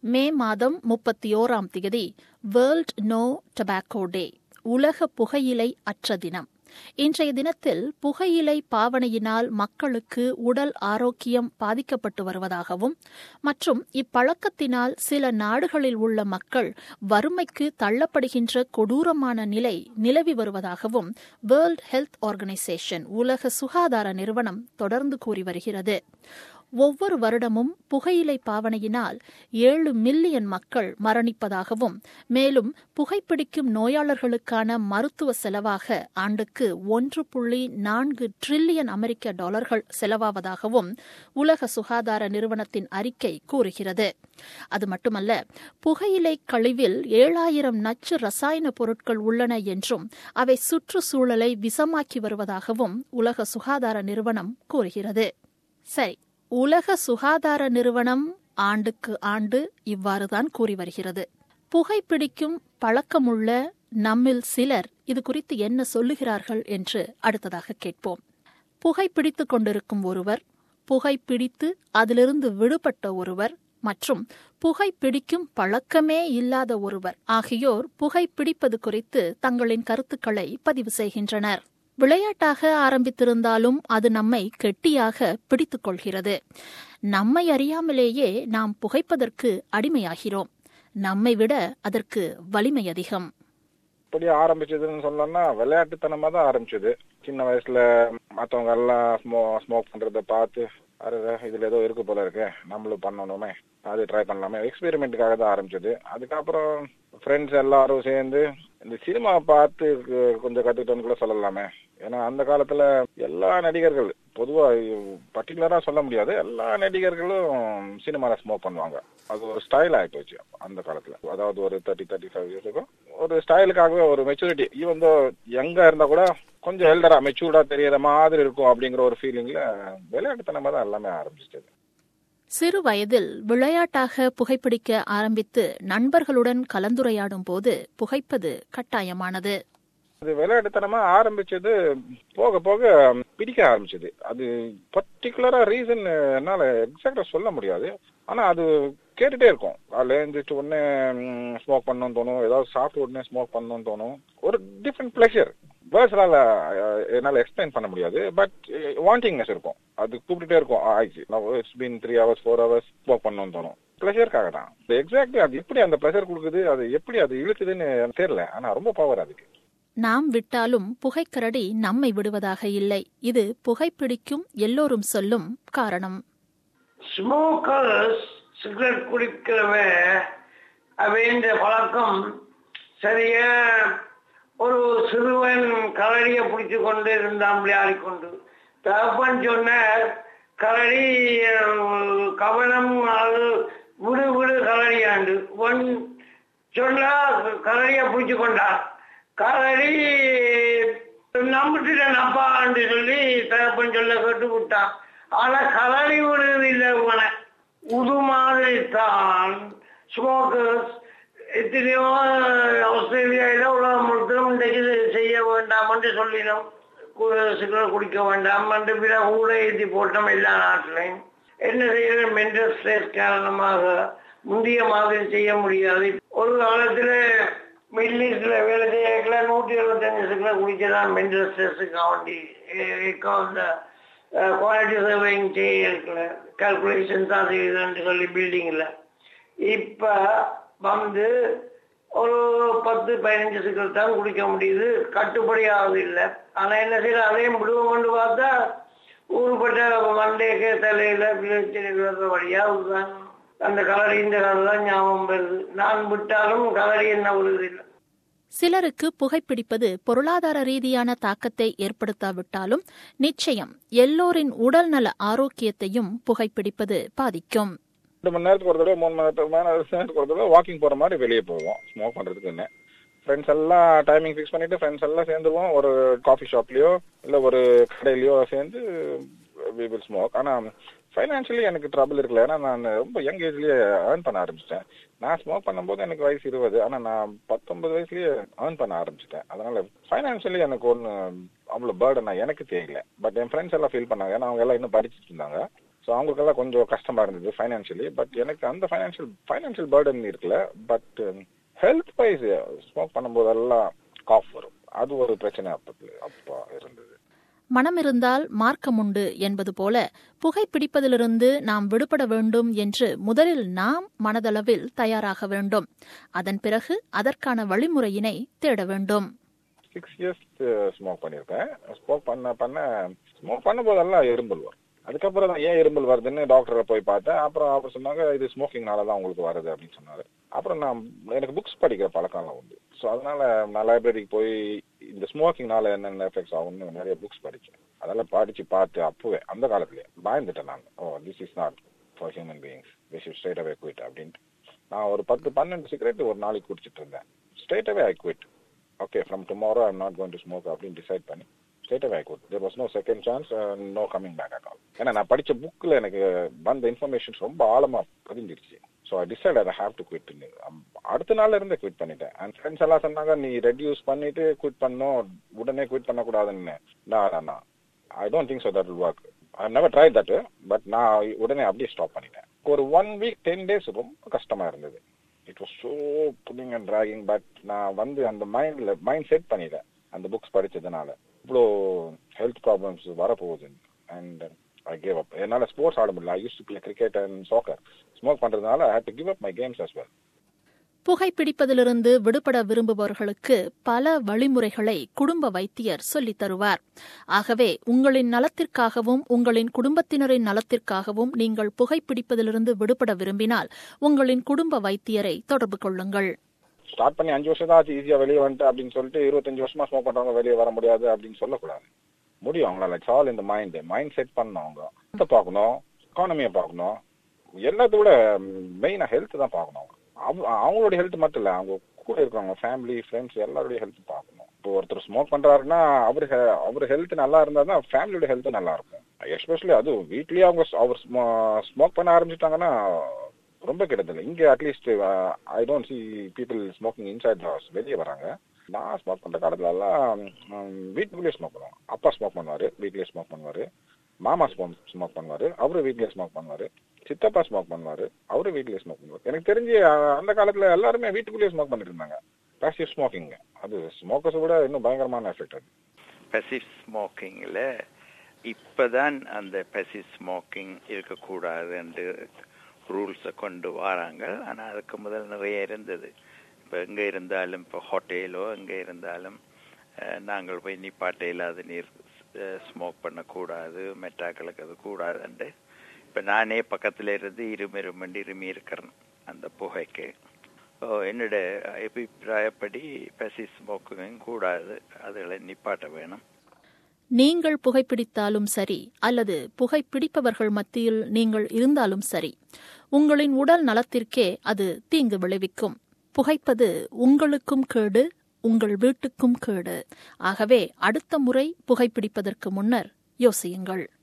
மே மாதம் முப்பத்தி ஓராம் தேதி வேர்ல்ட் நோ டொபாக்கோ டே உலக புகையிலை அற்ற தினம் இன்றைய தினத்தில் புகையிலை பாவனையினால் மக்களுக்கு உடல் ஆரோக்கியம் பாதிக்கப்பட்டு வருவதாகவும் மற்றும் இப்பழக்கத்தினால் சில நாடுகளில் உள்ள மக்கள் வறுமைக்கு தள்ளப்படுகின்ற கொடூரமான நிலை நிலவி வருவதாகவும் வேர்ல்ட் ஹெல்த் ஆர்கனைசேஷன் உலக சுகாதார நிறுவனம் தொடர்ந்து கூறி வருகிறது ஒவ்வொரு வருடமும் புகையிலை பாவனையினால் ஏழு மில்லியன் மக்கள் மரணிப்பதாகவும் மேலும் புகைப்பிடிக்கும் நோயாளர்களுக்கான மருத்துவ செலவாக ஆண்டுக்கு ஒன்று புள்ளி நான்கு டிரில்லியன் அமெரிக்க டாலர்கள் செலவாவதாகவும் உலக சுகாதார நிறுவனத்தின் அறிக்கை கூறுகிறது அது மட்டுமல்ல புகையிலை கழிவில் ஏழாயிரம் நச்சு ரசாயன பொருட்கள் உள்ளன என்றும் அவை சுற்றுச்சூழலை விஷமாக்கி வருவதாகவும் உலக சுகாதார நிறுவனம் கூறுகிறது சரி உலக சுகாதார நிறுவனம் ஆண்டுக்கு ஆண்டு இவ்வாறுதான் கூறி வருகிறது புகைப்பிடிக்கும் பழக்கமுள்ள நம்மில் சிலர் இது குறித்து என்ன சொல்லுகிறார்கள் என்று அடுத்ததாக கேட்போம் புகைப்பிடித்துக் கொண்டிருக்கும் ஒருவர் புகைப்பிடித்து அதிலிருந்து விடுபட்ட ஒருவர் மற்றும் புகைப்பிடிக்கும் பழக்கமே இல்லாத ஒருவர் ஆகியோர் புகைப்பிடிப்பது குறித்து தங்களின் கருத்துக்களை பதிவு செய்கின்றனர் விளையாட்டாக ஆரம்பித்திருந்தாலும் அது நம்மை கெட்டியாக பிடித்துக் கொள்கிறது நம்மை அறியாமலேயே நாம் புகைப்பதற்கு அடிமையாகிறோம் நம்மை விட அதற்கு வலிமை அதிகம் இப்படி ஆரம்பிச்சதுன்னு சொல்லணும்னா விளையாட்டுத்தனமா தான் ஆரம்பிச்சது சின்ன வயசுல மத்தவங்க எல்லாம் ஸ்மோ ஸ்மோக் பண்றத பார்த்து அरे இதுல ஏதோ இருக்கு போல இருக்கு நம்மளும் பண்ணணுமே அது ட்ரை பண்ணலாமே எக்ஸ்பெரிமெண்ட்டுக்காக தான் ஆரம்பிச்சது அதுக்கப்புறம் ஃப்ரெண்ட்ஸ் எல்லாரும் சேர்ந்து இந்த சினிமா பார்த்து கொஞ்சம் கத்துக்கிட்டோன்னு கூட சொல்லலாமே ஏன்னா அந்த காலத்துல எல்லா நடிகர்கள் பொதுவா பர்டிகுலரா சொல்ல முடியாது எல்லா நடிகர்களும் சினிமால ஸ்மோக் பண்ணுவாங்க அது ஒரு ஸ்டைல் ஆகி போச்சு அந்த காலத்துல அதாவது ஒரு தேர்ட்டி தேர்ட்டி ஃபைவ் இயர்ஸுக்கும் ஒரு ஸ்டைலுக்காகவே ஒரு மெச்சூரிட்டி ஈவன் தோ எங்க இருந்தா கூட கொஞ்சம் எல்டரா மெச்சூர்டா தெரியற மாதிரி இருக்கும் அப்படிங்கிற ஒரு ஃபீலிங்ல விளையாட்டுத்தனமா தான் எல்லாமே ஆரம்பிச்சிட்டது சிறு வயதில் விளையாட்டாக புகைப்பிடிக்க ஆரம்பித்து நண்பர்களுடன் கலந்துரையாடும் போது புகைப்பது கட்டாயமானது அது விளையாட்டுத்தனமா ஆரம்பிச்சது போக போக பிடிக்க ஆரம்பிச்சது அது பர்டிகுலரா ரீசன் என்னால எக்ஸாக்டா சொல்ல முடியாது ஆனா அது கேட்டுட்டே இருக்கும் காலைல எழுந்திரிச்சு உடனே ஸ்மோக் பண்ணணும்னு தோணும் ஏதாவது சாப்பிட்டு உடனே ஸ்மோக் பண்ணணும்னு தோணும் ஒரு டிஃப்ரெண்ட் பிளஷர் வேர்ஸ்னால என்னால எக்ஸ்பிளைன் பண்ண முடியாது பட் வாண்டிங்னஸ் இருக்கும் அது கூப்பிட்டுட்டே இருக்கும் ஆயிடுச்சு it's been three hours four hours smoke பண்ணணும்னு தோணும் பிளஷருக்காக தான் எக்ஸாக்ட்லி அது எப்படி அந்த பிளஷர் கொடுக்குது அது எப்படி அது இழுக்குதுன்னு தெரியல ஆனா ரொம்ப பவர் அதுக்கு நாம் விட்டாலும் புகைக்கரடி நம்மை விடுவதாக இல்லை இது புகைப்பிடிக்கும் எல்லோரும் சொல்லும் காரணம் ஸ்மோக்கர்ஸ் சிகரெட் குடிக்கிறவன் அவன்ற பழக்கம் சரியா ஒரு சிறுவன் கரடியை பிடிச்சு கொண்டு இருந்தான் விளையாடிக்கொண்டு தகப்பன் சொன்ன கரடி கவனம் அது விடு விடு கரடியாண்டு ஒன் சொன்னா கரடியை பிடிச்சு கொண்டான் கரடி நம்பிட்டுட்டேன் அப்பான்னு சொல்லி தகப்பன் சொல்ல கேட்டு விட்டான் ஆனா கரடி விடுறது இல்லை உன உது மாதிரி தான் ஸ்மோக்கர்ஸ் எத்தனையோ ஆஸ்திரேலியாவில உலகம் முழுவதும் இன்றைக்கு செய்ய வேண்டாம் என்று சொல்லினோம் சிகரெட் குடிக்க வேண்டாம் என்று பிற கூட ஏற்றி போட்டோம் எல்லா நாட்டிலையும் என்ன செய்யற மென்டல் ஸ்ட்ரெஸ் காரணமாக முந்தைய மாதிரி செய்ய முடியாது ஒரு காலத்துல மிடில் ஈஸ்ட்ல வேலை செய்யக்கல நூற்றி எழுபத்தஞ்சு சிகரெட் குடிச்சதான் மென்டல் ஸ்ட்ரெஸ்ஸுக்கு வேண்டி அந்த குவாலிட்டி சர்வைங் செய்ய இருக்கல கால்குலேஷன் தான் செய்யுதுன்னு சொல்லி பில்டிங்கில் இப்போ வந்து ஒரு பத்து பதினஞ்சு சிக்கல் தான் குடிக்க முடியுது கட்டுப்படி ஆகுது இல்லை ஆனால் என்ன செய்யற அதையும் விடுவோம் கொண்டு பார்த்தா ஊருப்பட்ட மண்டைக்கு தலையில பிரச்சனை வழியாக அந்த கலரி இந்த கலர் தான் ஞாபகம் வருது நான் விட்டாலும் கலரி என்ன விடுவதில்லை சிலருக்கு புகைப்பிடிப்பது பொருளாதார ரீதியான தாக்கத்தை ஏற்படுத்தாவிட்டாலும் நிச்சயம் எல்லோரின் உடல்நல ஆரோக்கியத்தையும் புகைப்பிடிப்பது பாதிக்கும் ரெண்டு மணி நேரத்துக்கு ஒரு தடவை மூணு மணி நேரத்துக்கு மணி நேரத்துக்கு ஒரு தடவை வாக்கிங் போற மாதிரி வெளியே போவோம் ஸ்மோக் பண்றதுக்குன்னு ஃப்ரெண்ட்ஸ் எல்லாம் டைமிங் ஃபிக்ஸ் பண்ணிட்டு ஃப்ரெண்ட்ஸ் எல்லாம் சேர்ந்துருவோம் ஒரு காஃபி ஷாப்லயோ இல்ல ஒரு கடையிலயோ சேர்ந்து வி வில் ஸ்மோக் ஆனா ஃபைனான்ஷியலி எனக்கு ட்ரபிள் இருக்குல்ல ஏன்னா நான் ரொம்ப யங் ஏஜ்லயே ஏர்ன் பண்ண ஆரம்பிச்சிட்டேன் நான் ஸ்மோக் பண்ணும்போது எனக்கு வயசு இருபது ஆனா நான் பத்தொன்பது வயசுலயே ஏர்ன் பண்ண ஆரம்பிச்சிட்டேன் அதனால ஃபைனான்ஷியலி எனக்கு ஒன்று அவ்வளோ பேர்டனா எனக்கு தெரியல பட் என் ஃப்ரெண்ட்ஸ் எல்லாம் ஃபீல் பண்ணாங்க ஏன்னா அவங்க எல்லாம் இன்னும் படிச்சுட்டு இருந்தாங்க ஸோ அவங்களுக்கெல்லாம் கொஞ்சம் கஷ்டமா இருந்தது ஃபைனான்ஷியலி பட் எனக்கு அந்த ஃபைனான்ஷியல் ஃபைனான்ஷியல் பேர்டன் இருக்குல்ல பட் ஹெல்த் வைஸ் ஸ்மோக் பண்ணும்போதெல்லாம் காஃப் வரும் அது ஒரு பிரச்சனை அப்போ அப்போ இருந்தது மனம் இருந்தால் மார்க்கமுண்டு என்பது போல புகைப்பிடிப்பதிலிருந்து நாம் விடுபட வேண்டும் என்று முதலில் நாம் மனதளவில் தயாராக வேண்டும் அதன் பிறகு அதற்கான வழிமுறையினை தேட வேண்டும் சிக்ஸ் இயர்ஸ் ஸ்மோக் பண்ணியிருக்கேன் ஸ்மோக் பண்ண பண்ண ஸ்மோக் பண்ணும்போதெல்லாம் எறும்பல் வரும் அதுக்கப்புறம் தான் ஏன் எறும்பல் வருதுன்னு டாக்டரை போய் பார்த்தேன் அப்புறம் அவர் சொன்னாங்க இது ஸ்மோக்கிங்னால தான் உங்களுக்கு வருது அப்படின்னு சொன்னாரு அப்புறம் நான் எனக்கு புக்ஸ் படிக்கிற பழக்கம்லாம் உண்டு ஸோ அதனால நான் லைப்ரரிக்கு போய் இந்த ஸ்மோக்கிங்னால என்னென்ன எஃபெக்ட்ஸ் ஆகும்னு நிறைய புக்ஸ் படிச்சேன் அதெல்லாம் படிச்சு பார்த்து அப்பவே அந்த காலத்துலயே பயந்துட்டேன் நான் oh this is not for human beings the should straight away quit அப்படின்ட்டு நான் ஒரு பத்து பன்னெண்டு சிகரெட் ஒரு நாளைக்கு குடிச்சிட்டு இருந்தேன் straight away I quit okay from tomorrow I'm not going to smoke அப்படின்னு டிசைட் பண்ணி straight away I quit there was no second chance no coming back at all ஏன்னா நான் படிச்ச புக்கில் எனக்கு வந்த இன்ஃபர்மேஷன்ஸ் ரொம்ப ஆழமா பதிஞ்சிருச்சு so I decide I have to quit அடுத்த நாள்ல இருந்து குவிட் பண்ணிட்டேன் அண்ட் ஃப்ரெண்ட்ஸ் எல்லாம் சொன்னாங்க நீ ரெடியூஸ் பண்ணிட்டு குவிட் பண்ணணும் உடனே குவிட் பண்ணக்கூடாதுன்னு நான் நான் I don't think so that will work I never try that but நான் உடனே அப்படியே ஸ்டாப் பண்ணிட்டேன் ஒரு ஒன் வீக் டென் டேஸ் ரொம்ப கஷ்டமா இருந்தது it was so pulling and dragging but நான் வந்து அந்த மைண்ட்ல மைண்ட் செட் பண்ணிட்டேன் அந்த புக்ஸ் படிச்சதுனால இவ்வளோ ஹெல்த் ப்ராப்ளம்ஸ் வரப்போகுது அண்ட் ஐ கேவ் அப் என்னால் ஸ்போர்ட்ஸ் ஆட முடியல I use to play cricket and soccer smoke பண்றதுனால I had to give up my games as well புகைப்பிடிப்பதிலிருந்து விடுபட விரும்புபவர்களுக்கு பல வழிமுறைகளை குடும்ப வைத்தியர் சொல்லித் தருவார் ஆகவே உங்களின் நலத்திற்காகவும் உங்களின் குடும்பத்தினரின் நலத்திற்காகவும் நீங்கள் புகைப்பிடிப்பதிலிருந்து விடுபட விரும்பினால் உங்களின் குடும்ப வைத்தியரை தொடர்பு கொள்ளுங்கள் ஸ்டார்ட் பண்ணி அஞ்சு வருஷம் தான் ஆச்சு ஈஸியா வெளியே வந்துட்டு அப்படின்னு சொல்லிட்டு இருபத்தஞ்சு வருஷமா ஸ்மோக் பண்றவங்க வெளியே வர முடியாது அப்படின்னு சொல்லக்கூடாது முடியும் அவங்களால இட்ஸ் ஆல் இந்த மைண்ட் மைண்ட் செட் பண்ணணும் அவங்க பார்க்கணும் எக்கானமியை பார்க்கணும் எல்லாத்த விட மெயினா ஹெல்த் தான் பார்க்கணும் அவங்க அவங்களுடைய ஹெல்த் மட்டும் இல்ல அவங்க கூட இருக்கிறவங்க ஃபேமிலி ஃப்ரெண்ட்ஸ் எல்லாருடைய ஹெல்த் பார்க்கணும் இப்போ ஒருத்தர் ஸ்மோக் பண்றாருன்னா அவரு அவர் ஹெல்த் நல்லா இருந்தா தான் ஃபேமிலியோட ஹெல்த் நல்லா இருக்கும் எஸ்பெஷலி அது வீட்லயே அவங்க அவர் ஸ்மோக் பண்ண ஆரம்பிச்சிட்டாங்கன்னா ரொம்ப கெடுதல் இங்க at least I don't see people smoking inside house வெளியே வராங்க நான் ஸ்மோக் பண்ற காலத்துல எல்லாம் வீட்டுக்குள்ளேயே ஸ்மோக் பண்ணுவோம் அப்பா ஸ்மோக் பண்ணுவாரு வீட்லயே ஸ்மோக் பண்ணுவாரு மாமா ஸ்மோக் ஸ்மோக் பண்ணுவாரு அவரு வீட்லயே ஸ்மோக் பண்ணுவாரு சித்தப்பா ஸ்மோக் பண்ணுவாரு அவரு வீட்லயே ஸ்மோக் பண்ணுவாரு எனக்கு தெரிஞ்சு அந்த காலத்துல எல்லாருமே வீட்டுக்குள்ளேயே ஸ்மோக் பண்ணிட்டு இருந்தாங்க பேசிவ் ஸ்மோக்கிங் அது ஸ்மோக்கர்ஸ் விட இன்னும் பயங்கரமான எஃபெக்ட் அது பெசிவ் ஸ்மோக்கிங்ல இப்பதான் அந்த பெசிவ் ஸ்மோக்கிங் இருக்கக்கூடாது என்று ரூல்ஸை கொண்டு வராங்க ஆனால் அதுக்கு முதல் நிறைய இருந்தது இப்போ எங்கே இருந்தாலும் இப்போ ஹோட்டலோ எங்கே இருந்தாலும் நாங்கள் போய் நிப்பாட்ட இல்லாத நீர் ஸ்மோக் பண்ணக்கூடாது மெட்டாக்களுக்கு அது கூடாதுன்ட்டு இப்போ நானே பக்கத்தில் இருந்து இருமி இருமண்டி இருமி இருக்கிறேன் அந்த புகைக்கு என்னோட அபிப்பிராயப்படி பெசி ஸ்மோக்கிங் கூடாது அதுகளை நிப்பாட்ட வேணும் நீங்கள் புகைப்பிடித்தாலும் சரி அல்லது புகைப்பிடிப்பவர்கள் மத்தியில் நீங்கள் இருந்தாலும் சரி உங்களின் உடல் நலத்திற்கே அது தீங்கு விளைவிக்கும் புகைப்பது உங்களுக்கும் கேடு உங்கள் வீட்டுக்கும் கேடு ஆகவே அடுத்த முறை புகைப்பிடிப்பதற்கு முன்னர் யோசியுங்கள்